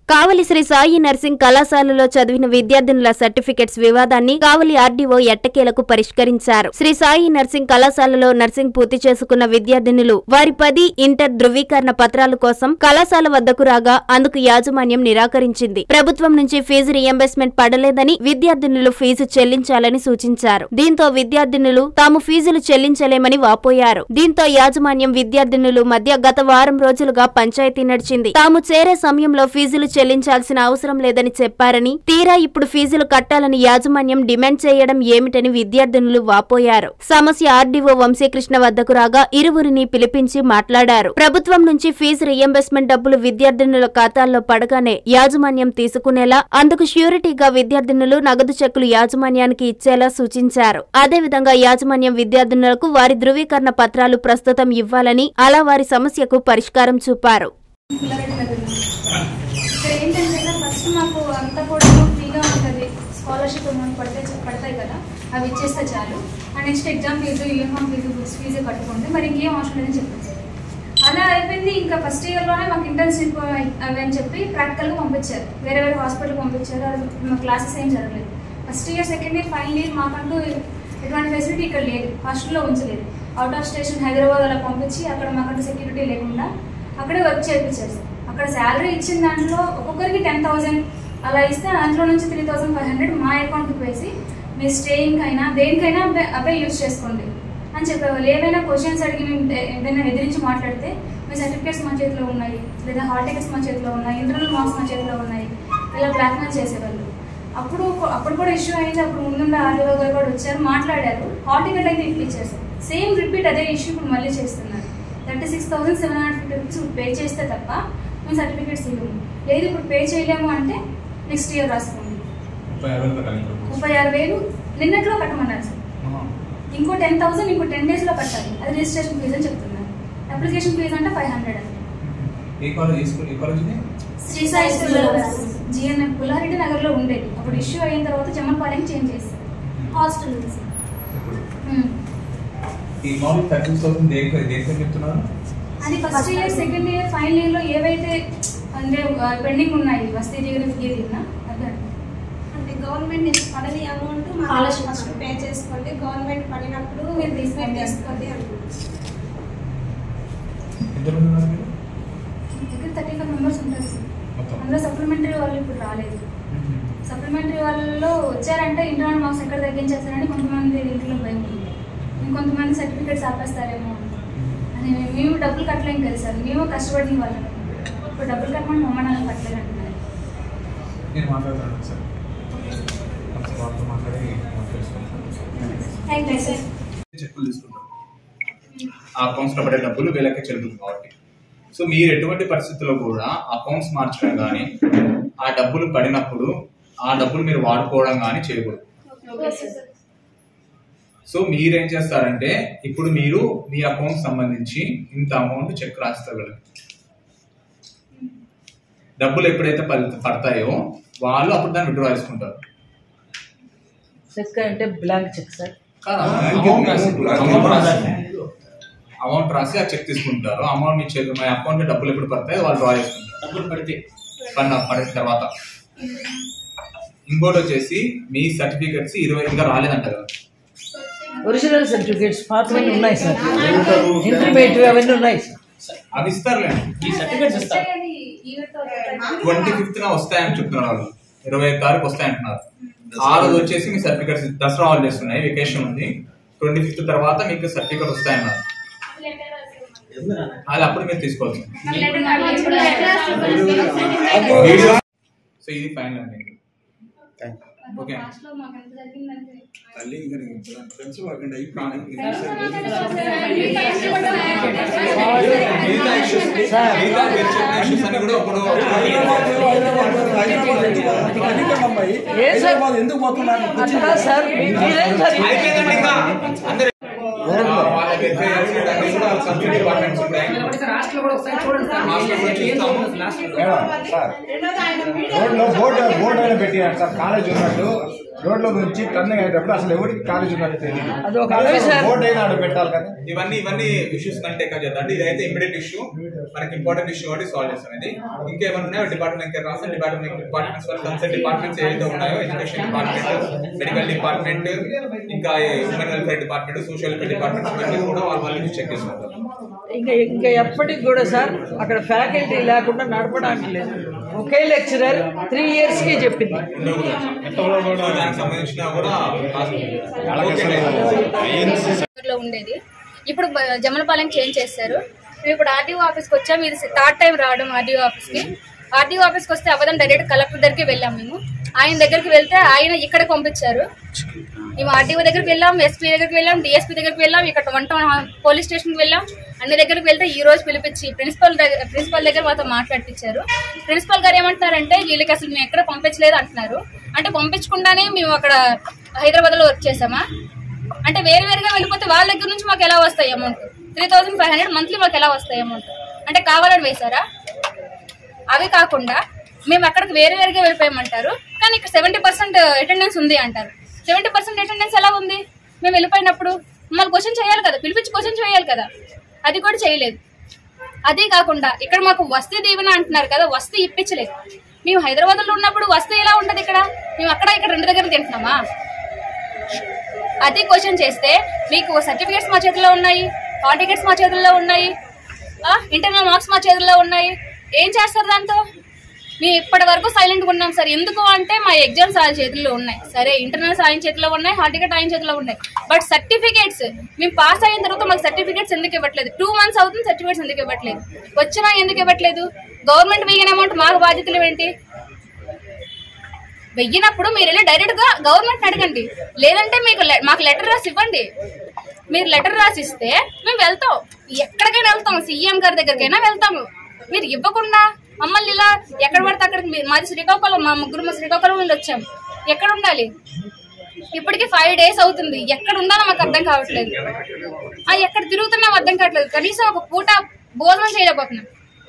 కావలి Shri Sai nursing కళాశాలలో చదివిన విద్యార్థినుల certificates వివాదాన్ని కావలి ఆర్డీఓ ఎట్టకేలకు పరిష్కరించారు శ్రీ సాయి నర్సింగ్ కళాశాలలో నర్సింగ్ పూర్తి చేసుకున్న విద్యార్థినులు వారి పది ఇంటర్ ధృవీకరణ పత్రాల కోసం కళాశాల వద్దకు రాగా అందుకు యాజమాన్యం నిరాకరించింది ప్రభుత్వం నుంచి ఫీజు రియంబర్స్మెంట్ పడలేదని విద్యార్థినులు ఫీజు చెల్లించాలని సూచించారు దీంతో విద్యార్థినులు తాము ఫీజులు చెల్లించలేమని వాపోయారు దీంతో యాజమాన్యం విద్యార్థినులు మధ్య గత వారం రోజులుగా పంచాయతీ నడిచింది తాము చేరే సమయంలో ఫీజులు చెల్లించాల్సిన అవసరం లేదని చెప్పారని తీరా ఇప్పుడు ఫీజులు కట్టాలని యాజమాన్యం డిమాండ్ చేయడం ఏమిటని విద్యార్థినులు వాపోయారు సమస్య ఆర్డీఓ వంశీకృష్ణ వద్దకు రాగా ఇరువురిని పిలిపించి మాట్లాడారు ప్రభుత్వం నుంచి ఫీజు రియంబర్స్మెంట్ డబ్బులు విద్యార్థినుల ఖాతాల్లో పడగానే యాజమాన్యం తీసుకునేలా అందుకు ష్యూరిటీగా విద్యార్థినులు నగదు చెక్కులు యాజమాన్యానికి ఇచ్చేలా సూచించారు అదేవిధంగా యాజమాన్యం విద్యార్థినులకు వారి ధృవీకరణ పత్రాలు ప్రస్తుతం ఇవ్వాలని అలా వారి సమస్యకు పరిష్కారం చూపారు పుల్లారెడ్డి నగర్ ఇక్కడ ఏంటంటే సార్ ఫస్ట్ మాకు అంతా కూడా ఫ్రీగా ఉంటుంది స్కాలర్షిప్ అమౌంట్ పడితే పడతాయి కదా అవి ఇచ్చేస్తే చాలు and next exam fee uniform fee books fee కట్టుకోండి మరి ఇంకేం అవసరం లేదని చెప్పారు సార్ అలా అయిపోయింది ఇంకా ఫస్ట్ ఇయర్లోనే మాకు ఇంటర్న్షిప్ అవి అని చెప్పి ప్రాక్టికల్గా పంపించారు వేరే వేరే హాస్పిటల్కి పంపించారు అది మా క్లాసెస్ ఏం జరగలేదు first year second year final year మాకంటూ ఎటువంటి ఫెసిలిటీ ఇక్కడ లేదు హాస్టల్లో ఉంచలేదు అవుట్ ఆఫ్ స్టేషన్ హైదరాబాద్ అలా పంపించి అక్కడ మాకంటూ సెక్యూరిటీ లేకుండా అక్కడే వర్క్ చేయించారు సార్ అక్కడ శాలరీ ఇచ్చిన దాంట్లో ఒక్కొక్కరికి టెన్ థౌసండ్ అలా ఇస్తే దాంట్లో నుంచి త్రీ థౌసండ్ ఫైవ్ హండ్రెడ్ మా అకౌంట్కి వేసి మీ స్టేయింగ్ అయినా దేనికైనా అవే అవే యూజ్ చేసుకోండి అని చెప్పేవాళ్ళు ఏమైనా క్వశ్చన్స్ అడిగి మేము ఏ- ఏదైనా ఎదిరించి మాట్లాడితే మీ సర్టిఫికేట్స్ మా చేతిలో ఉన్నాయి లేదా హాల్ టికెట్స్ మా చేతిలో ఉన్నాయి ఇంటర్నల్ మార్క్స్ మా చేతిలో ఉన్నాయి ఇలా బ్లాక్మెయిల్ చేసేవాళ్ళు అప్పుడు అప్పుడు కూడా ఇష్యూ అయింది అప్పుడు ముందున్న ఆర్డీఓ గారు కూడా వచ్చారు మాట్లాడారు హాల్ టికెట్ అయితే ఇప్పించారు సార్ సేమ్ రిపీట్ అదే ఇష్యూ ఇప్పుడు మళ్ళీ చేస్తున్నారు thirty six thousand seven hundred fifty rupees ఇప్పుడు పే చేస్తే తప్ప మేము సర్టిఫికేట్స్ ఇవ్వము లేదు ఇప్పుడు పే చేయలేము అంటే నెక్స్ట్ ఇయర్ రాసుకోండి ముప్పై ఆరు వేలు కట్టాలి ఇప్పుడు. ముప్పై ఆరు వేలు నిన్నట్లో కట్టమన్నారు సార్ ఆహా. ఇంకో టెన్ థౌసండ్ ఇంకో టెన్ డేస్లో కట్టాలి అది రిజిస్ట్రేషన్ ఫీజు అని చెప్తున్నారు అప్లికేషన్ ఫీజు అంటే ఫైవ్ హండ్రెడ్ అండి ఏ కాలేజ్ ఏ స్కూల్ ఏ కాలేజ్ ఇది శ్రీ సాయి జిఎన్ఎం పుల్లారెడ్డి నగర్లో ఉండేది అప్పుడు ఇష్యూ అయిన తర్వాత జమ్మలపాలెం చేంజ్ చేస్తారు హాస్టల్ ఉంది సార్ ఇప్పుడు ఉమ్. ఈ మామూలు థర్టీ థౌసండ్ దేనికి దేనికి చెప్తున్నారు అది first year second year final year లో ఏవైతే అంటే పెండింగ్ ఉన్నాయి వస్తీ దిగిన దిగిన అదే అంటే గవర్నమెంట్ నుంచి పడని అమౌంట్ Scholarship. ఫస్ట్ పే చేసుకోండి గవర్నమెంట్ పడినప్పుడు మీరు తీసుకోండి. మీరు తీసుకోండి అంటున్నారు ఎంతమంది ఉన్నారు మీరు దగ్గర థర్టీ ఫైవ్ మెంబర్స్ ఉంటారు సార్ మొత్తం అందులో సప్లిమెంటరీ వాళ్ళు ఇప్పుడు రాలేదు సప్లిమెంటరీ వాళ్ళలో వచ్చారంటే ఇంటర్నల్ మార్క్స్ ఎక్కడ తగ్గించేస్తారని కొంతమంది ఇంట్లో భయం ఉంది ఇంకొంతమంది సర్టిఫికేట్స్ ఆపేస్తారేమో అని మేము డబ్బులు కట్టలేం కదా సార్ మేము కష్టపడిన వాళ్ళం ఇప్పుడు డబ్బులు కట్టమని మమ్మల్ని కట్టలేదు అంటున్నారు నేను మాట్లాడతాను సార్ కొంచెం వాళ్ళతో మాట్లాడి మాట్లాడుకుంటాను థ్యాంక్ యూ సార్ చెక్కులు తీసుకుంటాం ఆ అకౌంట్స్ లో పడే డబ్బులు వీళ్ళకి చెల్లుతుంది కాబట్టి సో మీరు ఎటువంటి పరిస్థితుల్లో కూడా అకౌంట్స్ మార్చడం కానీ ఆ డబ్బులు పడినప్పుడు ఆ డబ్బులు మీరు వాడుకోవడం కానీ చేయకూడదు ఓకే సార్ సో మీరేం చేస్తారంటే ఇప్పుడు మీరు మీ అకౌంట్ సంబంధించి ఇంత అమౌంట్ చెక్ రాస్తారు వీళ్ళకి డబ్బులు ఎప్పుడైతే పడి- పడతాయో వాళ్ళు అప్పుడు దాన్ని విడ్డ్రా చేసుకుంటారు చెక్ అంటే బ్లాంక్ చెక్ సార్ అమౌంట్ రాసి అమౌంట్ రాసి అమౌంట్ రాసి ఆ చెక్ తీసుకుంటారు అమౌంట్ మీ చెక్ మీ అకౌంట్ డబ్బులు ఎప్పుడు పడతాయో వాళ్ళు డ్రా చేసుకుంటారు డబ్బులు పడితే పడిన పడిన తర్వాత ఇంకోటి వచ్చేసి మీ సర్టిఫికెట్స్ ఇరవై ఇంకా రాలేదంట కదా ఒరిజినల్ సర్టిఫికేట్స్ పాతవన్నీ ఉన్నాయి సార్ ఇంటర్మీడియట్ అవన్నీ ఉన్నాయి సార్ అవి ఇస్తారులేండి ఈ సర్టిఫికేట్స్ ఇస్తారు అది ఈవిడతో ట్వంటీ ఫిఫ్త్ వస్తాయని చెప్తున్నారు వాళ్ళు ఇరవై ఐదు తారీఖు వస్తాయంటున్నారు ఆ రోజు వచ్చేసి మీ సర్టిఫికెట్స్ దసరా హాలిడేస్ ఉన్నాయి వెకేషన్ ఉంది ట్వంటీ ఫిఫ్త్ తర్వాత మీకు సర్టిఫికెట్ వస్తాయన్నారు అది అప్పుడు మీరు తీసుకోవచ్చు వీడియో సో ఇది ఫైనల్ అండి ఓకే లాస్ట్లో మాకు ఎంత జరిగిందంటే తల్లి ఇంకా ఫ్రెండ్స్ వాకండి అయి ప్రాణం మిగతా issues ని- మిగతా మీరు చెప్పిన issues అన్ని కూడా ఇప్పుడు ఏ సార్? ఎందుకు పోతున్నారు అట్లా సార్ మీరేం సార్ అయిపోయిందండి ఇంకా అందరూ వాళ్ళ వెరిఫై చేసి దాన్ని కూడా కన్సల్ట్ డిపార్ట్మెంట్స్ ఉంటాయి హాస్టల్ కూడా ఒకసారి చూడండి సార్ హాస్టల్ కూడా చూస్తాము. లాస్ట్ మేడం సార్ రోడ్లో బోర్డు బోర్డు అయినా పెట్టినారు సార్ కాలేజ్ ఉన్నట్టు రోడ్లో నుంచి టర్నింగ్ అయ్యేటప్పుడు అసలు ఎవరికి కాలేజ్ ఉన్నట్టు తెలియదు అది ఒక అడవి సార్. బోర్డు అయినా ఆడ పెట్టాలి కదా ఇవన్నీ ఇవన్నీ ఇష్యూస్ కంటే ఎక్కువ చేద్దాం అంటే ఇదైతే ఇమీడియట్ ఇష్యూ మనకి ఇంపార్టెంట్ ఇష్యూ ఒకటి సాల్వ్ చేస్తాం ఇది ఇంకేమైనా ఉన్నాయో డిపార్ట్మెంట్ ఇంకా రాస్తాం డిపార్ట్మెంట్ డిపార్ట్మెంట్స్ వల్ల కన్సర్న్ డిపార్ట్మెంట్స్ ఏవైతే ఉన్నాయో ఎడ్యుకేషన్ డిపార్ట్మెంట్ మెడికల్ డిపార్ట్మెంట్ ఇంకా human welfare department social welfare department ఇవన్నీ కూడా వాళ్ళ వాళ్ళకి చెక్ చేసుకుంటాం ఇంకా ఇంకా ఎప్పటికి కూడా సార్ అక్కడ ఫ్యాకల్టీ లేకుండా నడపడానికి లేదు ఒకే లెక్చరర్ త్రీ ఇయర్స్ కి చెప్పింది సో దానికి సంబంధించిన కూడా ఓకే లో ఉండేది ఇప్పుడు బ- జమలపాలెం చేంజ్ చేశారు మేము ఇప్పుడు ఆర్డీఓ ఆఫీస్కి వచ్చాము ఇది థర్డ్ టైం రావడం ఆర్డీఓ ఆఫీస్కి ఆర్డీఓ ఆఫీస్కి వస్తే అవ్వదని డైరెక్ట్ కలెక్టర్ దగ్గరికి వెళ్ళాం మేము ఆయన దగ్గరికి వెళ్తే ఆయన ఇక్కడ పంపించారు మేము ఆర్డీఓ దగ్గరికి వెళ్ళాం ఎస్పీ దగ్గరికి వెళ్ళాం డిఎస్పీ దగ్గరికి వెళ్ళాం ఇక్కడ వన్ టౌన్ పోలీస్ స్టేషన్కి వెళ్ళాం అన్ని దగ్గరికి వెళ్తే ఈ రోజు పిలిపించి ప్రిన్సిపల్ దగ్గర ప్రిన్సిపల్ దగ్గర మాతో మాట్లాడిపించారు ప్రిన్సిపల్ గారు ఏమంటున్నారంటే వీళ్ళకి అసలు మేము ఎక్కడ పంపించలేదు అంటున్నారు అంటే పంపించకుండానే మేము అక్కడ హైదరాబాద్ లో వర్క్ చేసామా అంటే వేరు వేరుగా వెళ్ళిపోతే వాళ్ళ దగ్గర నుంచి మాకు ఎలా వస్తాయి amount three thousand five hundred monthly మాకు ఎలా వస్తాయి అమౌంట్ అంటే కావాలని వేశారా అవి కాకుండా మేము అక్కడికి వేరే వేరుగా వెళ్ళిపోయామంటారు కానీ ఇక్కడ సెవెంటీ పర్సెంట్ అటెండెన్స్ ఉంది అంటారు సెవెంటీ పర్సెంట్ అటెండెన్స్ ఎలా ఉంది మేము వెళ్ళిపోయినప్పుడు మమ్మల్ని క్వశ్చన్ చేయాలి కదా పిలిపించి క్వశ్చన్ చేయాలి కదా అది కూడా చేయలేదు అదే కాకుండా ఇక్కడ మాకు వస్తీ దీవెన అంటున్నారు కదా వస్తీ ఇప్పించలేదు మేము హైదరాబాద్లో ఉన్నప్పుడు వస్తీ ఎలా ఉంటుంది ఇక్కడ మేము అక్కడ ఇక్కడ రెండు దగ్గర తింటున్నామా అదే క్వశ్చన్ చేస్తే మీకు సర్టిఫికేట్స్ మా చేతుల్లో ఉన్నాయి హాల్ టికెట్స్ మా చేతుల్లో ఉన్నాయి ఇంటర్నల్ మార్క్స్ మా చేతుల్లో ఉన్నాయి ఏం చేస్తారు దాంతో మేము ఇప్పటి వరకు సైలెంట్గా ఉన్నాం సార్ ఎందుకు అంటే మా ఎగ్జామ్స్ ఆయన చేతుల్లో ఉన్నాయి సరే ఇంటర్నల్స్ ఆయన చేతిలో ఉన్నాయి హాల్ టికెట్ ఆయన చేతిలో ఉన్నాయి బట్ సర్టిఫికేట్స్ మేము పాస్ అయిన తర్వాత మాకు సర్టిఫికేట్స్ ఎందుకు ఇవ్వట్లేదు టూ మంత్స్ అవుతుంది సర్టిఫికేట్స్ ఎందుకు ఇవ్వట్లేదు వచ్చినా ఎందుకు ఇవ్వట్లేదు గవర్నమెంట్ వేయని అమౌంట్ మాకు బాధ్యతలు ఏంటి వెయ్యినప్పుడు మీరు వెళ్ళి డైరెక్ట్ గా గవర్నమెంట్ అడగండి లేదంటే మీకు లె- మాకు లెటర్ రాసి ఇవ్వండి మీరు లెటర్ రాసి ఇస్తే మేము వెళ్తాం ఎక్కడికైనా వెళ్తాం సీఎం గారి దగ్గరికైనా వెళ్తాము మీరు ఇవ్వకుండా మమ్మల్ని ఇలా ఎక్కడ పడితే అక్కడికి మీ- మాది శ్రీకాకుళం మా ముగ్గురు మా శ్రీకాకుళం నుండి వచ్చాం ఎక్కడ ఉండాలి ఇప్పటికి ఫైవ్ డేస్ అవుతుంది ఎక్కడ ఉండాలో మాకు అర్థం కావట్లేదు ఆ ఎక్కడ తిరుగుతున్నాం అర్థం కావట్లేదు కనీసం ఒక పూట భోజనం చేయలేకపోతున్నాం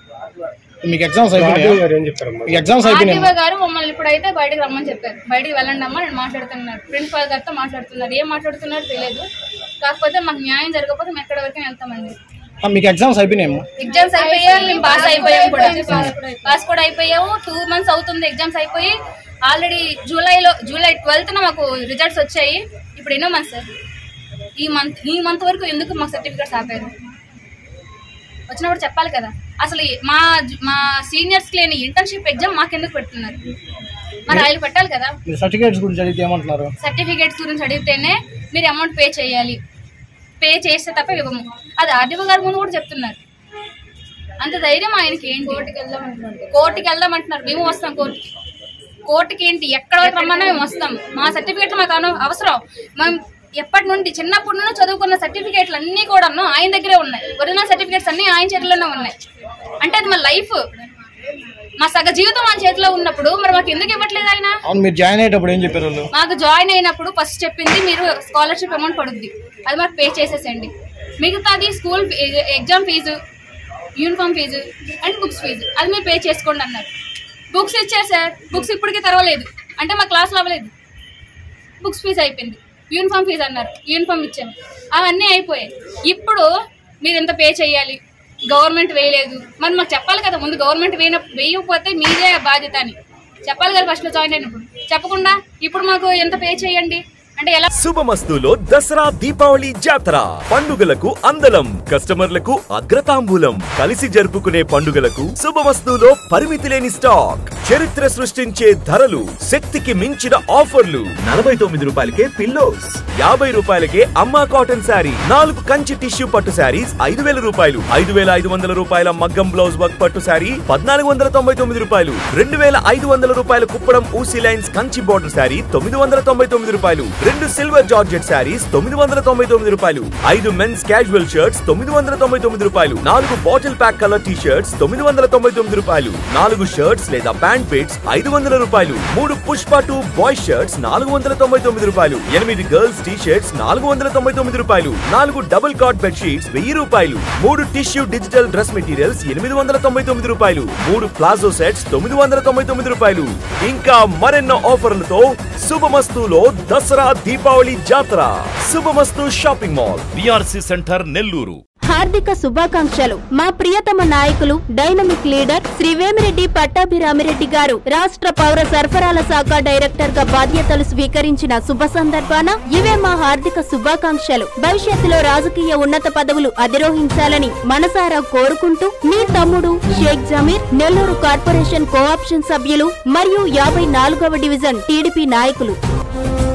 మీకు ఎగ్జామ్స్ అయిపోయినాయి మీకు ఎగ్జామ్స్ అయిపోయినాయి ఆర్టీఓ గారు మమ్మల్ని ఇప్పుడైతే బయటకు రమ్మని చెప్పారు బయటికి వెళ్ళండి అమ్మా నేను మాట్లాడుతున్నారు ప్రిన్సిపాల్ గారితో మాట్లాడుతున్నారు ఏం మాట్లాడుతున్నారో తెలియదు కాకపోతే మాకు న్యాయం జరగకపోతే మేము ఎక్కడి వరకు వెళ్తామండి మీకు ఎగ్జామ్స్ అయిపోయినాయి ఎగ్జామ్స్ అయిపోయాయి మేము పాస్ అయిపోయాము కూడా పాస్ కూడా అయిపోయాము టూ మంత్స్ అవుతుంది ఎగ్జామ్స్ అయిపోయి ఆల్రెడీ జూలైలో జూలై ట్వెల్త్ మాకు రిజల్ట్స్ వచ్చాయి ఇప్పుడు ఎన్నో మంత్ సార్ ఈ మంత్ ఈ మంత్ వరకు ఎందుకు మాకు సర్టిఫికేట్స్ ఆపారు వచ్చినప్పుడు చెప్పాలి కదా అసలు ఈ- మా మా సీనియర్స్ లేని ఇంటర్న్షిప్ ఎగ్జామ్ మాకెందుకు పెడుతున్నారు మరి ఆయన పెట్టాలి కదా మీరు సర్టిఫికేట్స్ గురించి అడిగితే ఏమంటున్నారు సర్టిఫికేట్స్ గురించి అడిగితేనే మీరు అమౌంట్ పే చేయాలి పే చేస్తే తప్ప ఇవ్వము అది ఆర్డీఓ గారి ముందు కూడా చెప్తున్నారు అంత ధైర్యం ఆయనకి ఏంటి కోర్టుకి వెళ్దాం అంటున్నారు కోర్టుకి వెళ్దాం అంటున్నారు మేము వస్తాం కోర్టుకి కోర్టుకి ఏంటి ఎక్కడ వరకు రమ్మన్నా మేము వస్తాం మా సర్టిఫికేట్లు మాకు అను- అవసరం మేము ఎప్పటి నుండి చిన్నప్పటి నుండి చదువుకున్న సర్టిఫికేట్లు అన్నీ కూడా ఆయన దగ్గరే ఉన్నాయి ఒరిజినల్ సర్టిఫికేట్స్ అన్నీ ఆయన చేతిలోనే ఉన్నాయి అంటే అది మా లైఫ్ మా సగ జీవితం ఆయన చేతిలో ఉన్నప్పుడు మరి మాకు ఎందుకు ఇవ్వట్లేదు ఆయన అవును మీరు జాయిన్ అయ్యేటప్పుడు ఏం చెప్పారు వాళ్ళు మాకు జాయిన్ అయినప్పుడు ఫస్ట్ చెప్పింది మీరు స్కాలర్షిప్ అమౌంట్ పడుద్ది అది మాకు పే చేసేసండి మిగతాది school fee- exam fee uniform fees and books fees అది మీరు పే చేసుకోండి అన్నారు బుక్స్ ఇచ్చారు సార్ బుక్స్ ఇప్పటికీ తెరవలేదు అంటే మా క్లాస్లో అవ్వలేదు బుక్స్ ఫీజు అయిపోయింది యూనిఫామ్ ఫీజు అన్నారు యూనిఫామ్ ఇచ్చాము అవన్నీ అయిపోయాయి ఇప్పుడు మీరు ఎంత పే చేయాలి గవర్నమెంట్ వేయలేదు మరి మాకు చెప్పాలి కదా ముందు గవర్నమెంట్ వేయన వేయకపోతే మీదే బాధ్యత అని చెప్పాలి కదా ఫస్ట్లో జాయిన్ అయినప్పుడు చెప్పకుండా ఇప్పుడు మాకు ఎంత పే చేయండి అంటే ఎలా శుభమస్తులో దసరా దీపావళి జాతర పండుగలకు అందలం కస్టమర్లకు అగ్రతాంబూలం కలిసి జరుపుకునే పండుగలకు శుభమస్తులో పరిమితి లేని స్టాక్ చరిత్ర సృష్టించే ధరలు శక్తికి మించిన ఆఫర్లు నలభై తొమ్మిది రూపాయలకే పిల్లోస్ యాభై రూపాయలకే అమ్మా కాటన్ శారీ నాలుగు కంచి టిష్యూ పట్టు శారీస్ ఐదు వేల రూపాయలు ఐదు వేల ఐదు వందల రూపాయల మగ్గం బ్లౌజ్ వర్క్ పట్టు శారీ పద్నాలుగు వందల తొంభై తొమ్మిది రూపాయలు రెండు వేల ఐదు వందల రూపాయల కుప్పడం ఊసీ లైన్స్ కంచి బోర్డర్ శారీ తొమ్మిది వందల తొంభై తొమ్మిది రూపాయలు రెండు సిల్వర్ జార్జెట్ శారీస్ తొమ్మిది వందల తొంభై తొమ్మిది రూపాయలు ఐదు మెన్స్ క్యాజువల్ షర్ట్స్ తొమ్మిది వందల తొంభై తొమ్మిది రూపాయలు నాలుగు bottle pack colour T shirts తొమ్మిది వందల తొంభై తొమ్మిది రూపాయలు నాలుగు షర్ట్స్ లేదా ప్యాంట్ హ్యాండ్ పిట్స్ ఐదు వందల రూపాయలు మూడు పుష్ప టూ బాయ్ షర్ట్స్ నాలుగు వందల తొంభై తొమ్మిది రూపాయలు ఎనిమిది గర్ల్స్ టీ షర్ట్స్ నాలుగు వందల తొంభై తొమ్మిది రూపాయలు నాలుగు డబుల్ కాట్ బెడ్ షీట్స్ వెయ్యి రూపాయలు మూడు టిష్యూ డిజిటల్ డ్రెస్ మెటీరియల్స్ ఎనిమిది వందల తొంభై తొమ్మిది రూపాయలు మూడు ప్లాజో సెట్స్ తొమ్మిది వందల తొంభై తొమ్మిది రూపాయలు ఇంకా మరెన్నో ఆఫర్లతో శుభమస్తులో దసరా దీపావళి జాతర శుభమస్తు shopping mall BRC centre Nellore హార్దిక శుభాకాంక్షలు మా ప్రియతమ నాయకులు డైనమిక్ లీడర్ శ్రీ వేమిరెడ్డి పట్టాభిరామిరెడ్డి గారు రాష్ట్ర పౌర సరఫరాల శాఖ డైరెక్టర్ గా బాధ్యతలు స్వీకరించిన శుభ సందర్భాన ఇవే మా హార్దిక శుభాకాంక్షలు భవిష్యత్తులో రాజకీయ ఉన్నత పదవులు అధిరోహించాలని మనసారా కోరుకుంటూ మీ తమ్ముడు షేక్ జమీర్ నెల్లూరు కార్పొరేషన్ కోఆప్షన్ సభ్యులు మరియు యాభై నాలుగవ డివిజన్ టీడీపీ నాయకులు